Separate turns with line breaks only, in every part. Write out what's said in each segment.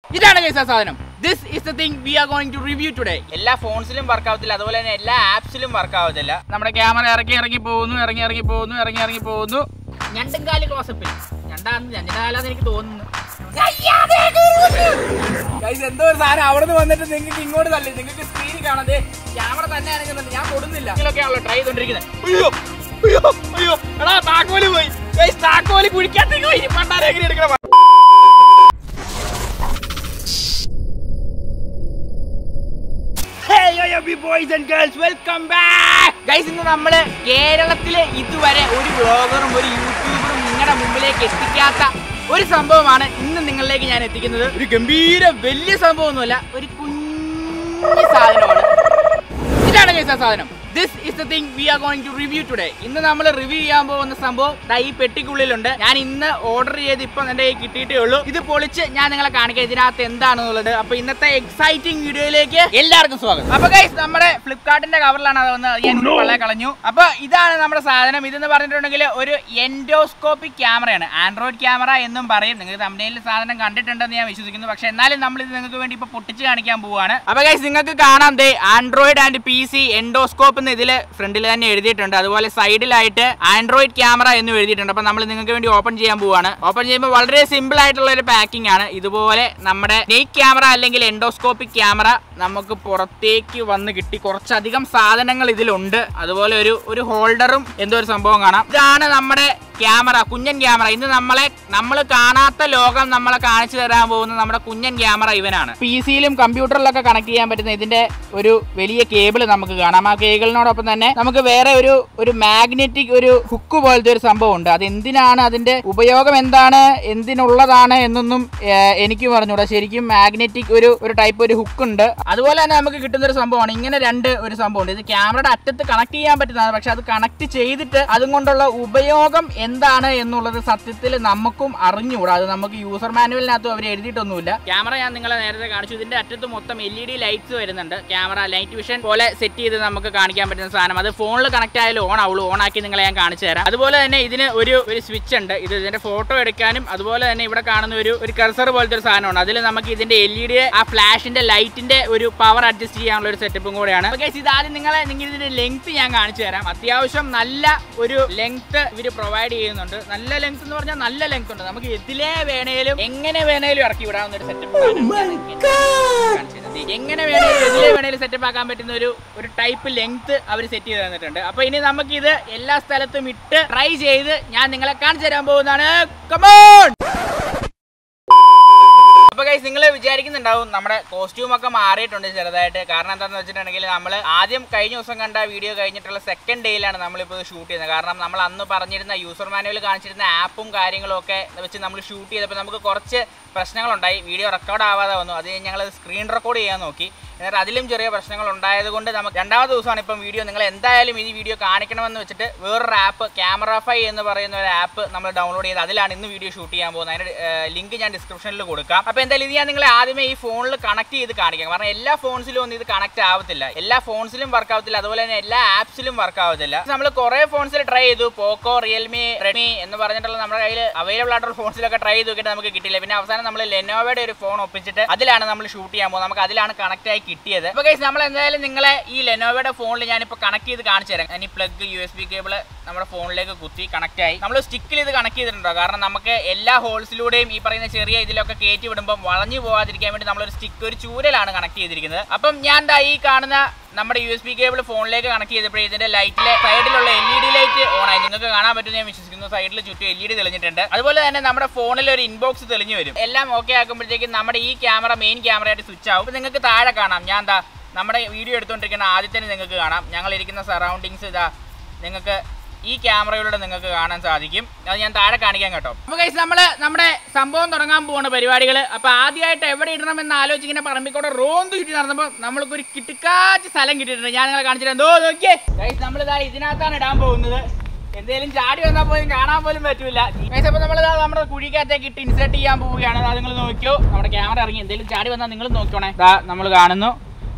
ഇതാണ് കേസ് ആ സാധനം this is the thing we are going to review today
എല്ലാ ഫോൺസിലും വർക്ക് ആവത്തില്ല അതുപോലെ തന്നെ എല്ലാ ആപ്സിലും വർക്ക് ആവത്തില്ല
നമ്മുടെ ക്യാമറ ഇറങ്ങി ഇറങ്ങി പോകുന്നു ഇറങ്ങി ഇറങ്ങി പോകുന്നു ഇറങ്ങി ഇറങ്ങി പോകുന്നു ഞണ്ടും കാല് ക്ലോസപ്പിൽ ഞണ്ടാന്ന് ഞണ്ടാലാന്ന് എനിക്ക് തോന്നുന്നു Guys, എന്തോ ഒരു സാധനം അവിടെ നിന്ന് വന്നിട്ട് നിങ്ങൾക്ക് ഇങ്ങോട്ട് തള്ളി നിങ്ങൾക്ക് സ്ക്രീനിൽ കാണാതെ ക്യാമറ തന്നെ അനങ്ങുന്നുണ്ട് ഞാൻ തൊടുന്നില്ല ഇതിലൊക്കെയാണല്ലോ ട്രൈ ചെയ്തോണ്ടിരിക്കുന്നത് അയ്യോ അയ്യോ അയ്യോ എടാ താക്കോല് പോയി Guys, താക്കോല് കുഴിക്കാത്തേക്ക് പോയി ഇനി പണ്ടാരെ എങ്ങനെ എടുക്കണം ഗൈസ് ഇന്ന് നമ്മള് കേരളത്തിലെ ഇതുവരെ ഒരു ബ്ലോഗറും ഒരു യൂട്യൂബറും നിങ്ങളുടെ മുമ്പിലേക്ക് എത്തിക്കാത്ത ഒരു സംഭവമാണ് ഇന്ന് നിങ്ങളിലേക്ക് ഞാൻ എത്തിക്കുന്നത് ഒരു ഗംഭീര വലിയ സംഭവമൊന്നുമല്ല ഒരു കുഞ്ഞു സാധനമാണ് ഇതാണ് ഗൈസ് ആ സാധനം this is the thing we are going to review today ഇന്ന് നമ്മൾ റിവ്യൂ ചെയ്യാൻ പോകുന്ന സംഭവം ദാ ഈ പെട്ടിക്കുള്ളിലുണ്ട് ഞാൻ ഇന്ന് ഓർഡർ ചെയ്ത് ഇപ്പൊ എന്റെ കയ്യിൽ കിട്ടിയിട്ടേ ഉള്ളൂ ഇത് പൊളിച്ച് ഞാൻ നിങ്ങളെ കാണിക്കാം ഇതിനകത്ത് എന്താണെന്നുള്ളത് അപ്പൊ ഇന്നത്തെ എക്സൈറ്റിംഗ് വീഡിയോയിലേക്ക് എല്ലാവർക്കും സ്വാഗതം അപ്പൊ ഗൈസ് നമ്മുടെ ഫ്ലിപ്കാർട്ടിന്റെ കവറിലാണ് അത് വന്നത് അത് ഞാൻ വളരെ കളഞ്ഞു അപ്പൊ ഇതാണ് നമ്മുടെ സാധനം ഇതെന്ന് പറഞ്ഞിട്ടുണ്ടെങ്കിൽ ഒരു എൻഡോസ്കോപ്പിക് ക്യാമറയാണ് ആൻഡ്രോയിഡ് ക്യാമറ എന്നും പറയും നിങ്ങൾ തമിഴിൽ സാധനം കണ്ടിട്ടുണ്ടെന്ന് ഞാൻ വിശ്വസിക്കുന്നു പക്ഷെ എന്നാലും നമ്മൾ ഇത് നിങ്ങൾക്ക് വേണ്ടി ഇപ്പൊ പൊട്ടിച്ച് കാണിക്കാൻ പോവാണ് അപ്പൊ ഗൈസ് നിങ്ങൾക്ക് കാണാം ദേ Android and P C endoscope എന്ന് ഇതില് ഫ്രണ്ടിൽ തന്നെ എഴുതിയിട്ടുണ്ട് അതുപോലെ സൈഡിലായിട്ട് ആൻഡ്രോയിഡ് ക്യാമറ എന്ന് എഴുതിയിട്ടുണ്ട് അപ്പൊ നമ്മൾ നിങ്ങൾക്ക് വേണ്ടി ഓപ്പൺ ചെയ്യാൻ പോവാണ് ഓപ്പൺ ചെയ്യുമ്പോൾ വളരെ സിമ്പിൾ ആയിട്ടുള്ള ഒരു പാക്കിംഗ് ആണ് ഇതുപോലെ നമ്മുടെ നെയ്റ്റ് ക്യാമറ അല്ലെങ്കിൽ എൻഡോസ്കോപ്പിക് ക്യാമറ നമുക്ക് പുറത്തേക്ക് വന്ന് കിട്ടി കുറച്ചധികം സാധനങ്ങൾ ഇതിലുണ്ട് അതുപോലെ ഒരു ഒരു ഹോൾഡറും എന്തോ ഒരു സംഭവം കാണാം ഇതാണ് നമ്മുടെ ക്യാമറ കുഞ്ഞൻ ക്യാമറ ഇന്ന് നമ്മളെ നമ്മൾ കാണാത്ത ലോകം നമ്മളെ കാണിച്ചു തരാൻ പോകുന്ന നമ്മുടെ കുഞ്ഞൻ ക്യാമറ ഇവനാണ് പി സിയിലും കമ്പ്യൂട്ടറിലൊക്കെ കണക്ട് ചെയ്യാൻ പറ്റുന്ന ഇതിന്റെ ഒരു വലിയ കേബിൾ നമുക്ക് കാണാം ആ കേബിളിനോടൊപ്പം തന്നെ നമുക്ക് വേറെ ഒരു ഒരു മാഗ്നറ്റിക് ഒരു ഹുക്ക് പോലത്തെ ഒരു സംഭവം ഉണ്ട് അത് എന്തിനാണ് അതിന്റെ ഉപയോഗം എന്താണ് എന്തിനുള്ളതാണ് എന്നൊന്നും ഏർ, എനിക്ക് പറഞ്ഞൂടാ ശരിക്കും മാഗ്നറ്റിക് ഒരു ഒരു ടൈപ്പ് ഒരു ഹുക്ക് ഉണ്ട് അതുപോലെ തന്നെ നമുക്ക് കിട്ടുന്ന ഒരു സംഭവമാണ് ഇങ്ങനെ രണ്ട് ഒരു സംഭവം ഉണ്ട് ഇത് ക്യാമറയുടെ അറ്റത്ത് കണക്ട് ചെയ്യാൻ പറ്റുന്നതാണ് പക്ഷെ അത് കണക്ട് ചെയ്തിട്ട് അതും കൊണ്ടുള്ള ഉപയോഗം എന്താണ് എന്നുള്ളത് സത്യത്തിൽ നമുക്കും അറിഞ്ഞുകൂടാ അത് നമുക്ക് യൂസർ മാനുവലിനകത്തും അവർ എഴുതിയിട്ടൊന്നുമില്ല ക്യാമറ ഞാൻ നിങ്ങളെ നേരത്തെ കാണിച്ചു ഇതിന്റെ അറ്റത്ത് മൊത്തം എൽ ഇ ഡി ലൈറ്റ്സ് വരുന്നുണ്ട് ക്യാമറ ലൈറ്റ് വിഷൻ പോലെ സെറ്റ് ചെയ്ത് നമുക്ക് കാണിക്കാൻ പറ്റുന്ന സാധനം അത് ഫോണിൽ കണക്ട് ആയാലും ഓൺ ആവുള്ളൂ ഓൺ ആക്കി നിങ്ങളെ ഞാൻ കാണിച്ചു തരാം അതുപോലെ തന്നെ ഇതിന് ഒരു ഒരു സ്വിച്ച് ഉണ്ട് ഇത് ഇതിന്റെ ഫോട്ടോ എടുക്കാനും അതുപോലെ തന്നെ ഇവിടെ കാണുന്ന ഒരു ഒരു കർസർ പോലത്തെ ഒരു സാധനമാണ് അതിൽ നമുക്ക് ഇതിന്റെ എൽ ഇ ഡി ആ ഫ്ലാഷിന്റെ ലൈറ്റിന്റെ ഒരു പവർ അഡ്ജസ്റ്റ് ചെയ്യാനുള്ള ഒരു സെറ്റപ്പും കൂടെയാണ് അപ്പോൾ guys, ഇത് ആദ്യം നിങ്ങളെ നിങ്ങൾ ഇതിന്റെ ലെങ്ത് ഞാൻ കാണിച്ചു തരാം അത്യാവശ്യം നല്ല ഒരു ലെങ്ത് ഇവര് പ്രൊവൈഡ് ചെയ്യുന്നുണ്ട് നല്ല ലെങ്ത് എന്ന് പറഞ്ഞാൽ നല്ല ലെങ്ത് ഉണ്ട് നമുക്ക് ഇതിലേ വേണേലും എങ്ങനെ വേണേലും ഇറക്കി വിടാവുന്ന ഒരു സെറ്റപ്പ് എങ്ങനെ വേണേലും ഇതിലേ വേണേലും സെറ്റപ്പ് ആക്കാൻ പറ്റുന്ന ഒരു ഒരു ടൈപ്പ് ലെങ്ത് അവർ സെറ്റ് ചെയ്ത് തന്നിട്ടുണ്ട് അപ്പൊ ഇനി നമുക്ക് ഇത് എല്ലാ സ്ഥലത്തും ഇട്ട് ട്രൈ ചെയ്ത് ഞാൻ നിങ്ങളെ കാണിച്ചു തരാൻ പോകുന്നതാണ് കമോൺ അപ്പൊ ഗൈസ് നിങ്ങൾ വിചാരിക്കുന്നുണ്ടാവും നമ്മുടെ കോസ്റ്റ്യൂം ഒക്കെ മാറിയിട്ടുണ്ട് ചെറുതായിട്ട് കാരണം എന്താണെന്ന് വെച്ചിട്ടുണ്ടെങ്കിൽ നമ്മൾ ആദ്യം കഴിഞ്ഞ ദിവസം കണ്ട വീഡിയോ കഴിഞ്ഞിട്ടുള്ള സെക്കൻഡ് ഡേയിലാണ് നമ്മളിപ്പോൾ ഷൂട്ട് ചെയ്യുന്നത് കാരണം നമ്മൾ അന്ന് പറഞ്ഞിരുന്ന യൂസർ മാനുവൽ കാണിച്ചിരുന്ന ആപ്പും കാര്യങ്ങളും ഒക്കെ വെച്ച് നമ്മൾ ഷൂട്ട് ചെയ്തപ്പോൾ നമുക്ക് കുറച്ച് പ്രശ്നങ്ങളുണ്ടായി വീഡിയോ റെക്കോർഡ് ആവാതെ വന്നു അത് ഞങ്ങൾ സ്ക്രീൻ റെക്കോർഡ് ചെയ്യാൻ നോക്കി എന്നിട്ട് അതിലും ചെറിയ പ്രശ്നങ്ങൾ ഉണ്ടായതുകൊണ്ട് നമുക്ക് രണ്ടാമത്തെ ദിവസമാണ് ഇപ്പം വീഡിയോ നിങ്ങൾ എന്തായാലും ഈ വീഡിയോ കാണിക്കണമെന്ന് വെച്ചിട്ട് വേറൊരു ആപ്പ് ക്യാമറ ഫൈ എന്ന് പറയുന്ന ഒരു ആപ്പ് നമ്മൾ ഡൗൺലോഡ് ചെയ്ത് അതിലാണ് ഇന്ന് വീഡിയോ ഷൂട്ട് ചെയ്യാൻ പോകുന്നത് അതിന്റെ ലിങ്ക് ഞാൻ ഡിസ്ക്രിപ്ഷനിൽ കൊടുക്കാം അപ്പോൾ എന്തായാലും ഇത് ഞാൻ നിങ്ങളെ ആദ്യമേ ഈ ഫോണിൽ കണക്ട് ചെയ്ത് കാണിക്കാം കാരണം എല്ലാ ഫോൺസിലും ഒന്നും ഇത് കണക്ട് ആവത്തില്ല എല്ലാ ഫോൺസിലും വർക്ക് ആവത്തില്ല അതുപോലെ തന്നെ എല്ലാ ആപ്സിലും വർക്ക് ആവത്തില്ല നമ്മൾ കുറേ ഫോൺസിൽ ട്രൈ ചെയ്തു പോക്കോ റിയൽമി റെഡ്മി എന്ന് പറഞ്ഞിട്ടുള്ള നമ്മുടെ കയ്യിൽ അവൈലബിൾ ആയിട്ടുള്ള ഫോൺസിലൊക്കെ ട്രൈ ചെയ്ത് നോക്കിയിട്ട് നമുക്ക് കിട്ടില്ല പിന്നെ അവസാനം നമ്മൾ ലെനോവയുടെ ഒരു ഫോൺ ഒപ്പിച്ചിട്ട് അതിലാണ് നമ്മൾ ഷൂട്ട് ചെയ്യാൻ പോകുന്നത് നമുക്ക് അതിലാണ് കണക്ട് ആയി കിട്ടിയത് അപ്പോൾ ഗൈസ് നമ്മൾ എന്തായാലും നിങ്ങളെ ഈ ലെനോവയുടെ ഫോണിൽ ഞാനിപ്പോൾ കണക്ട് ചെയ്ത് കാണിച്ചു തരാം ഞാൻ ഈ plug U S B cable നമ്മുടെ ഫോണിലേക്ക് കുത്തി കണക്ട് ആയി നമ്മൾ സ്റ്റിക്കിൽ ഇത് കണക്ട് ചെയ്തിട്ടുണ്ടോ കാരണം നമുക്ക് എല്ലാ ഹോൾസിലൂടെയും ഈ പറയുന്ന ചെറിയ ഇതിലൊക്കെ കയറ്റി വിടുമ്പോൾ വളഞ്ഞു പോകാതിരിക്കാൻ വേണ്ടി നമ്മളൊരു സ്റ്റിക്ക് ഒരു ചൂരലാണ് കണക്ട് ചെയ്തിരിക്കുന്നത് അപ്പം ഞാൻ ദാ ഈ കാണുന്ന നമ്മുടെ യു എസ് ബി കേബിൾ ഫോണിലേക്ക് കണക്ട് ചെയ്തപ്പോഴേ ഇതിന്റെ ലൈറ്റിലെ സൈഡിലുള്ള L E D light on ആയി നിങ്ങൾക്ക് കാണാൻ പറ്റുമെന്ന് ഞാൻ വിശ്വസിക്കുന്നു സൈഡിൽ ചുറ്റും എൽ ഇ ഡി തെളിഞ്ഞിട്ടുണ്ട് അതുപോലെ തന്നെ നമ്മുടെ ഫോണിൽ ഒരു ഇൻബോക്സ് തെളിഞ്ഞു വരും എല്ലാം ഓക്കെ ആക്കുമ്പോഴത്തേക്കും നമ്മുടെ ഈ ക്യാമറ മെയിൻ ക്യാമറയായിട്ട് സ്വിച്ച് ആവും ഇപ്പൊ നിങ്ങൾക്ക് താഴെ കാണാം ഞാൻ എന്താ നമ്മുടെ വീഡിയോ എടുത്തുകൊണ്ടിരിക്കുന്ന ആദ്യത്തിന് നിങ്ങൾക്ക് കാണാം ഞങ്ങൾ ഇരിക്കുന്ന സറൗണ്ടിങ്സ് ഇതാ നിങ്ങൾക്ക് ഈ ക്യാമറയിലൂടെ നിങ്ങൾക്ക് കാണാൻ സാധിക്കും അത് ഞാൻ താഴെ കാണിക്കാൻ കേട്ടോ അപ്പൊ ഗൈസ് നമ്മള് നമ്മുടെ സംഭവം തുടങ്ങാൻ പോവാണ് പരിപാടികൾ അപ്പൊ ആദ്യമായിട്ട് എവിടെ ഇടണം എന്ന് ആലോചിക്കുന്ന പറമ്പിക്കൂടെ റോന്ത് ചുറ്റി നടന്നപ്പോൾ നമ്മൾക്ക് ഒരു കിട്ടുക്കാച്ച് സ്ഥലം കിട്ടിയിട്ടുണ്ട് ഞാൻ നിങ്ങളെ കാണിച്ചിട്ട് എന്തോ നോക്കിയേ ഗൈസ് നമ്മൾ ഇതാ ഇതിനകത്താണ് ഇടാൻ പോകുന്നത് എന്തേലും ചാടി വന്നാൽ പോലും കാണാൻ പോലും പറ്റൂല ഗൈസ് അപ്പൊ നമ്മൾ നമ്മുടെ കുഴിക്കകത്തേക്ക് ഇട്ട് ഇൻസേർട്ട് ചെയ്യാൻ പോവുകയാണ് അത് നിങ്ങൾ നോക്കിയോ നമ്മുടെ ക്യാമറ ഇറങ്ങി എന്തെങ്കിലും ചാടി വന്നാൽ നിങ്ങൾ നോക്കണേ ഇതാ നമ്മൾ കാണുന്നു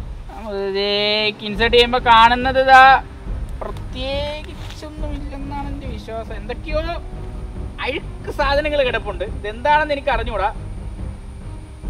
ഇൻസേർട്ട് ചെയ്യുമ്പോൾ കാണുന്നത് ഇതാ പ്രത്യേകിച്ചൊന്നും ഇല്ലെന്നാണ് എൻ്റെ വിശ്വാസം എന്തൊക്കെയോ അഴുക്ക് സാധനങ്ങൾ കിടപ്പുണ്ട് ഇതെന്താണെന്ന് എനിക്ക് അറിഞ്ഞൂടാ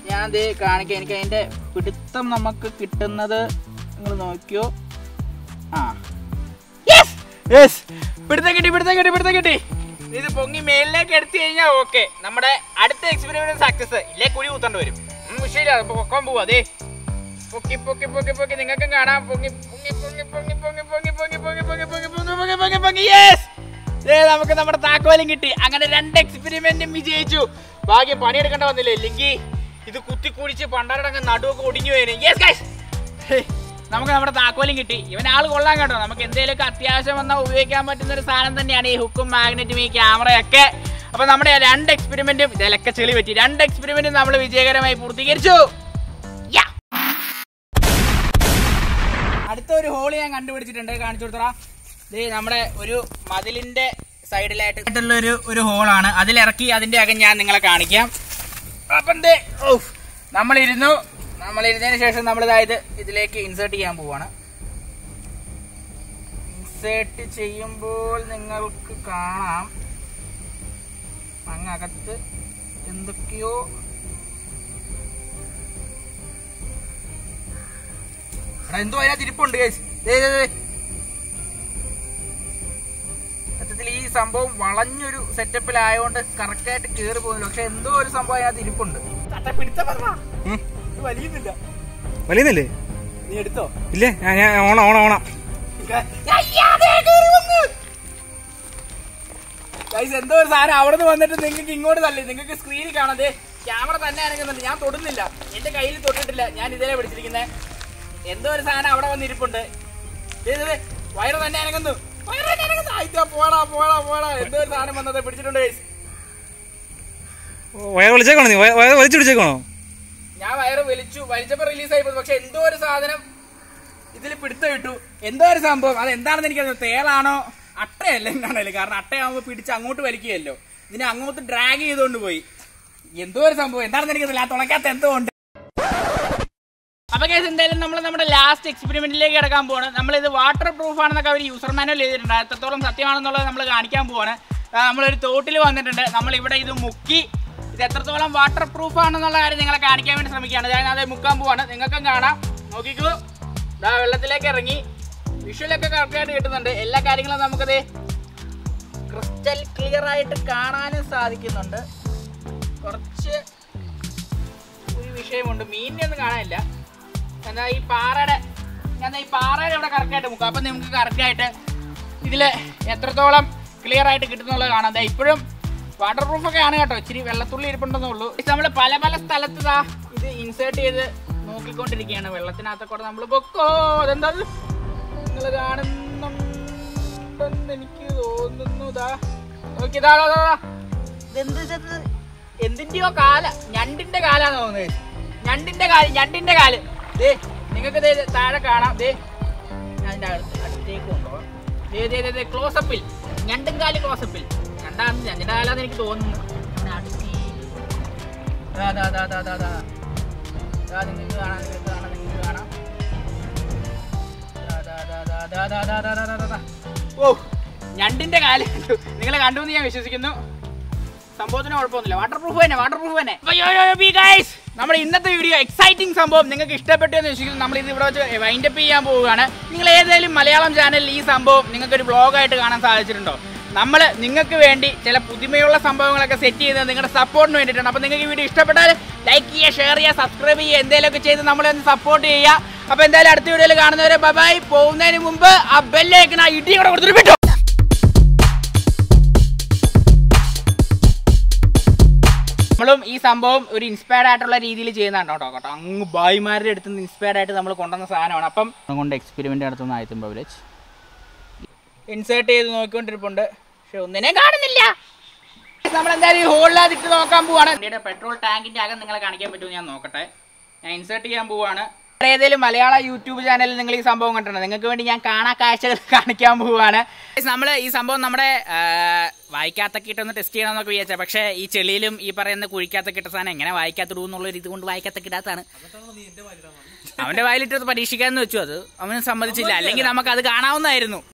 ഞാൻ ദേ കാണിക്കാം എനിക്ക് അതിന്റെ പിടുത്തം നമുക്ക് കിട്ടുന്നത് നിങ്ങൾ നോക്കിയോ ആ യെസ് പിടുത്തം കിട്ടി പിടുത്തം കിട്ടി പിടുത്തം കിട്ടി ഇത് പൊങ്ങി മേലിലേക്ക് എടുത്തു കഴിഞ്ഞാൽ ഓക്കെ നമ്മുടെ അടുത്ത എക്സ്പെരിമെന്റ് സക്സസ് ഇല്ലേ കുഴി കുത്തണ്ട് വരും ഉം, വിഷയമില്ല അപ്പൊ പൊക്കാൻ പോവാ അതെ പൊക്കി പൊക്കി പൊക്കി പൊക്കി നിങ്ങൾക്കും കാണാം പൊങ്ങി പൊങ്ങി പൊങ്ങി പൊങ്ങി പൊങ്ങി പൊങ്ങി പൊങ്ങി പൊങ്ങി പൊങ്ങി പൊങ്ങി പൊങ്ങി പൊങ്ങി പൊങ്ങി പൊങ്ങി യെസ് നമുക്ക് നമ്മുടെ താക്കോലും കിട്ടി അങ്ങനെ രണ്ട് എക്സ്പെരിമെന്റും വിജയിച്ചു ഭാഗ്യം പണിയെടുക്കേണ്ട വന്നില്ലേ ഇല്ലെങ്കിൽ ഇത് കുത്തി കുടിച്ച് പണ്ടാരടങ്ങ് നടുവൊക്കെ ഒടിഞ്ഞു പോയേനെ യെസ് ഗൈസ് നമുക്ക് നമ്മുടെ താക്കോലും കിട്ടി ഇവൻ ആള് കൊള്ളാൻ കേട്ടോ നമുക്ക് എന്തെങ്കിലുമൊക്കെ അത്യാവശ്യം വന്നാൽ ഉപയോഗിക്കാൻ പറ്റുന്ന ഒരു സാധനം തന്നെയാണ് ഈ ഹുക്കും മാഗ്നറ്റും ഈ ക്യാമറയൊക്കെ അപ്പൊ നമ്മുടെ രണ്ട് എക്സ്പെരിമെന്റും ഇതിലൊക്കെ ചെളി പറ്റി രണ്ട് എക്സ്പെരിമെന്റും നമ്മൾ വിജയകരമായി പൂർത്തീകരിച്ചു Yeah. അടുത്ത ഒരു ഹോൾ ഞാൻ കണ്ടുപിടിച്ചിട്ടുണ്ട് കാണിച്ചു കൊടുത്തറ ഇത് നമ്മുടെ ഒരു മതിലിന്റെ സൈഡിലായിട്ടുള്ള ഒരു ഒരു ഹോളാണ് അതിലിറക്കി അതിന്റെ അകം ഞാൻ നിങ്ങളെ കാണിക്കാം അപ്പം ദേ, ഔഫ്. നമ്മളിരുന്നു നമ്മളിരുന്നതിന് ശേഷം നമ്മൾ ഇതായത് ഇതിലേക്ക് ഇൻസേർട്ട് ചെയ്യാൻ പോവാണ് ഇൻസേർട്ട് ചെയ്യുമ്പോൾ നിങ്ങൾക്ക് കാണാം അങ്ങകത്ത് എന്തൊക്കെയോ എടാ, എന്തോ അതിനകത്ത് ഇരിപ്പുണ്ട് guys. ദേ, ദേ, ദേ. സത്യത്തിൽ ഈ സംഭവം വളഞ്ഞൊരു സെറ്റപ്പിലായോണ്ട് കറക്റ്റ് ആയിട്ട് കേറി പോകുന്നില്ല പക്ഷെ എന്തോ ഒരു സംഭവം അതിനകത്ത് ഇരിപ്പുണ്ട് ഇത് വലിയുന്നില്ല
വലിയതല്ലേ
നീ എടുത്തോ
ഇല്ലേ ഞാൻ ഞാൻ ഓണം ഓണം ഓണം
ഗൈസ് എന്തോ ഒരു സാധനം അവിടെ നിന്ന് വന്നിട്ട് നിങ്ങൾക്ക് ഇങ്ങോട്ട് തള്ളി നിങ്ങൾക്ക് സ്ക്രീനിൽ കാണാതെ ക്യാമറ തന്നെ അനങ്ങുന്നുണ്ട് ഞാൻ തൊടുന്നില്ല എന്റെ കയ്യിൽ തൊട്ടിട്ടില്ല ഞാൻ ഇതിലെ പിടിച്ചിരിക്കുന്നത് എന്തോ ഒരു സാധനം അവിടെ വന്നിരിപ്പുണ്ട് ദേ, ദേ, ദേ, വയറ് തന്നെ അനങ്ങുന്നു വയറ് തന്നെ അനങ്ങുന്നു ആയിട്ടാ പോടാ പോടാ പോടാ എന്തോ ഒരു സാധനം വന്നത് പിടിച്ചിട്ടുണ്ട് ഗൈസ്
വയർ വലിച്ചേക്കണോ നീ വയ- വയർ വലിച്ചു പിടിച്ചേക്കണോ
ഞാൻ വയറ് വലിച്ചു വലിച്ചപ്പോ റിലീസ് ആയി പോയി പക്ഷെ എന്തോ ഒരു സാധനം ഇതിൽ പിടുത്തം ഇട്ടു എന്തോ ഒരു സംഭവം അത് എന്താണെന്ന് എനിക്കറിയാം തേളാണോ അട്ടയല്ല എന്താണല്ലോ കാരണം അട്ടയാകുമ്പോ പിടിച്ച് അങ്ങോട്ട് വലിക്കുകയല്ലോ ഇതിനെ അങ്ങോട്ട് ഡ്രാഗ് ചെയ്തുകൊണ്ട് പോയി എന്തോ ഒരു സംഭവം എന്താണെന്ന് എനിക്കറിയില്ല ആ തുളയ്ക്കാത്ത എന്തോ ഉണ്ട് അപ്പൊ കേസ് എന്തായാലും നമ്മൾ നമ്മുടെ ലാസ്റ്റ് എക്സ്പെരിമെന്റിലേക്ക് കിടക്കാൻ പോവാണ് നമ്മളിത് വാട്ടർ പ്രൂഫ് ആണെന്നൊക്കെ അവർ യൂസർ മാനുവൽ ചെയ്തിട്ടുണ്ട് അത് എത്രത്തോളം സത്യമാണെന്നുള്ളത് നമ്മൾ കാണിക്കാൻ പോവാണ് ആ, നമ്മളൊരു തോട്ടിൽ വന്നിട്ടുണ്ട് നമ്മൾ ഇവിടെ ഇത് മുക്കി ഇത് എത്രത്തോളം വാട്ടർ പ്രൂഫ് ആണെന്നുള്ള കാര്യം നിങ്ങളെ കാണിക്കാൻ വേണ്ടി ശ്രമിക്കുകയാണ് ഞാൻ അത് മുക്കാൻ പോവാണ് നിങ്ങൾക്കും കാണാം നോക്കിക്കോ ഇതാ വെള്ളത്തിലേക്ക് ഇറങ്ങി വിഷ്വലൊക്കെ കറക്റ്റായിട്ട് കിട്ടുന്നുണ്ട് എല്ലാ കാര്യങ്ങളും നമുക്കത് ക്രിസ്റ്റൽ ക്ലിയർ ആയിട്ട് കാണാനും സാധിക്കുന്നുണ്ട് കുറച്ച് ഒരു വിഷയമുണ്ട് മീനിനെ ഒന്നും കാണാനില്ല എന്താ ഈ പാറയുടെ ഞാൻ ഈ പാറയുടെ ഇവിടെ കറക്റ്റായിട്ട് മുക്കാം അപ്പം നമുക്ക് കറക്റ്റായിട്ട് ഇതിൽ എത്രത്തോളം ക്ലിയർ ആയിട്ട് കിട്ടുന്നുള്ളത് കാണാം ദാ ഇപ്പോഴും വാട്ടർ പ്രൂഫ് ഒക്കെ ആണ് കേട്ടോ ഇച്ചിരി വെള്ളത്തുള്ളി ഇരിപ്പുണ്ടെന്നേ ഉള്ളൂ നമ്മൾ പല പല സ്ഥലത്ത് ദാ ഇത് ഇൻസേർട്ട് ചെയ്ത് നോക്കിക്കൊണ്ടിരിക്കുകയാണ് വെള്ളത്തിനകത്തെ കൂടെ നമ്മൾ പൊക്കോ അതെന്താ നിങ്ങൾ കാണുന്നുണ്ടെന്ന് എനിക്ക് തോന്നുന്നു ദാ നോക്കിയതാ ഇതെന്ത് ഇതെന്ത് എന്തിന്റെയോ കാല ഞണ്ടിന്റെ കാലാന്ന് തോന്നുന്നത് ഞണ്ടിന്റെ കാല് ഞണ്ടിന്റെ കാല് ദേ നിങ്ങൾക്ക് ദേ താഴെ കാണാം ദേ ഞാൻ അതിന്റെ അടുത്ത് അടുത്തേക്ക് കൊണ്ടുപോകാം ദേ ദേ ദേ ദേ ക്ലോസപ്പിൽ ഞണ്ടും കാല് ക്ലോസപ്പിൽ ഞണ്ടാന്ന് ഞണ്ടിന്റെ കാലാന്ന് എനിക്ക് തോന്നുന്നു ഞാൻ അടുത്ത് ദാ ദാ ദാ ദാ ദാ ദാ ദാ നിങ്ങൾക്ക് കാണാം നിങ്ങൾക്ക് കാണാം നിങ്ങൾക്ക് കാണാം ദാ ദാ ദാ ദാ ദാ ദാ ദാ ദാ ദാ ദാ ദാ. ഓ ഞണ്ടിന്റെ കാല് കണ്ടു നിങ്ങൾ കണ്ടു എന്ന് ഞാൻ വിശ്വസിക്കുന്നു സംഭവത്തിന് കുഴപ്പമൊന്നുമില്ല വാട്ടർ പ്രൂഫ് തന്നെ വാട്ടർ പ്രൂഫ് തന്നെ ഗൈസ് നമ്മുടെ ഇന്നത്തെ വീഡിയോ എക്സൈറ്റിംഗ് സംഭവം നിങ്ങൾക്ക് ഇഷ്ടപ്പെട്ടു എന്ന് വിശ്വസിക്കുന്നു നമ്മൾ ഇത് ഇവിടെ വെച്ച് വൈൻഡപ്പ് ചെയ്യാൻ പോവുകയാണ് നിങ്ങൾ ഏതെങ്കിലും മലയാളം ചാനലിൽ ഈ സംഭവം നിങ്ങൾക്ക് ഒരു വ്ളോഗായിട്ട് കാണാൻ സാധിച്ചിട്ടുണ്ടോ നമ്മൾ നിങ്ങൾക്ക് വേണ്ടി ചില പുതുമയുള്ള സംഭവങ്ങളൊക്കെ സെറ്റ് ചെയ്യുന്നത് നിങ്ങളുടെ സപ്പോർട്ടിന് വേണ്ടിയിട്ടാണ് അപ്പോൾ നിങ്ങൾക്ക് ഈ വീഡിയോ ഇഷ്ടപ്പെട്ടാൽ ലൈക്ക് ചെയ്യുക ഷെയർ ചെയ്യുക സബ്സ്ക്രൈബ് ചെയ്യുക എന്തെങ്കിലുമൊക്കെ ചെയ്ത് നമ്മളെ ഒന്ന് സപ്പോർട്ട് ചെയ്യുക അപ്പോൾ എന്തായാലും അടുത്ത വീഡിയോയിൽ കാണുന്നവരെ ബൈ പോകുന്നതിന് മുമ്പ് ആ ബെല്ലേക്ക് ആ ഇടി കൂടെ കൊടുത്തിട്ട് വിട്ടോ നമ്മളും ഈ സംഭവം ഒരു ഇൻസ്പയർഡ് ആയിട്ടുള്ള രീതിയിൽ ചെയ്യുന്നതാണ് കേട്ടോ കേട്ടോ അങ്ങ് ബായിമാരുടെ അടുത്ത് നിന്ന് ഇൻസ്പയർഡ് ആയിട്ട് നമ്മൾ കൊണ്ടുവന്ന സാധനമാണ് അപ്പം കൊണ്ട് എക്സ്പെരിമെന്റ് നടത്തുന്ന ആയത്തും ബവലേജ് ഇൻസേർട്ട് ചെയ്ത് നോക്കിക്കൊണ്ടിരിപ്പുണ്ട് പക്ഷെ ഒന്നിനെ കാണുന്നില്ല നമ്മൾ എന്തായാലും ഈ ഹോളിലാതിട്ട് നോക്കാൻ പോവാണ് വണ്ടിയുടെ പെട്രോൾ ടാങ്കിന്റെ അകം നിങ്ങളെ കാണിക്കാൻ പറ്റുമോ ഞാൻ നോക്കട്ടെ ഞാൻ ഇൻസേർട്ട് ചെയ്യാൻ പോവാണ് ഏതെങ്കിലും മലയാള യൂട്യൂബ് ചാനലിൽ നിങ്ങൾ ഈ സംഭവം കണ്ടിട്ടുണ്ട് നിങ്ങൾക്ക് വേണ്ടി ഞാൻ കാണാ കാഴ്ചകൾ കാണിക്കാൻ പോവാണ് നമ്മൾ ഈ സംഭവം നമ്മുടെ ആ, വായിക്കാത്തൊക്കെ ഇട്ടൊന്ന് ടെസ്റ്റ് ചെയ്യണമെന്നൊക്കെ വിചാരിച്ച പക്ഷേ ഈ ചെളിയിലും ഈ പറയുന്ന കുഴിക്കാത്തൊക്കെ ഇട്ട സാധനം എങ്ങനെ വായിക്കാത്തിടൂ എന്നുള്ള ഒരു ഇതുകൊണ്ട് വായിക്കാത്തൊക്കെ ഇടാത്താണ് അവന്റെ വായിലിട്ടത് പരീക്ഷിക്കാന്ന് വെച്ചു അത് അവന് സമ്മതിച്ചില്ല അല്ലെങ്കിൽ നമുക്ക് അത് കാണാവുന്നതായിരുന്നു